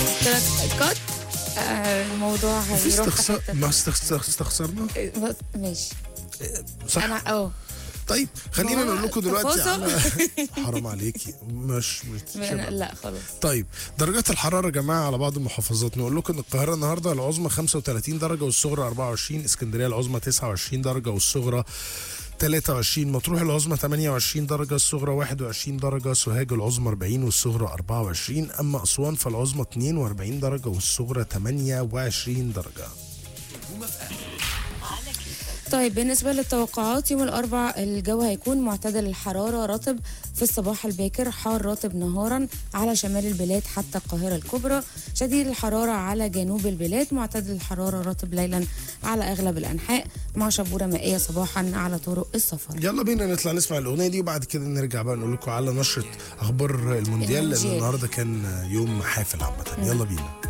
قلت لك كات آه، الموضوع في هيروح في استخسار حتة ما استخسار استخسرنا تانية. بس- ماشي صح انا اه طيب خلينا هو نقول لكم دلوقتي تفاصيل. على حرام عليكي مش مش لا, لا خلاص طيب درجات الحرارة يا جماعة على بعض المحافظات نقول لكم ان القاهرة النهاردة العظمى 35 درجة والصغرى 24 اسكندرية العظمى 29 درجة والصغرى 23 مطروح العظمى 28 درجة الصغرى 21 درجة سوهاج العظمى 40 والصغرى 24 أما أسوان فالعظمى 42 درجة والصغرى 28 درجة طيب بالنسبة للتوقعات يوم الأربع الجو هيكون معتدل الحرارة رطب في الصباح الباكر حار رطب نهارا على شمال البلاد حتى القاهرة الكبرى شديد الحرارة على جنوب البلاد معتدل الحرارة رطب ليلا على أغلب الأنحاء مع شبورة مائية صباحا على طرق السفر يلا بينا نطلع نسمع الأغنية دي وبعد كده نرجع بقى نقول لكم على نشرة أخبار المونديال لأن المونديال. النهاردة كان يوم حافل عامة يلا بينا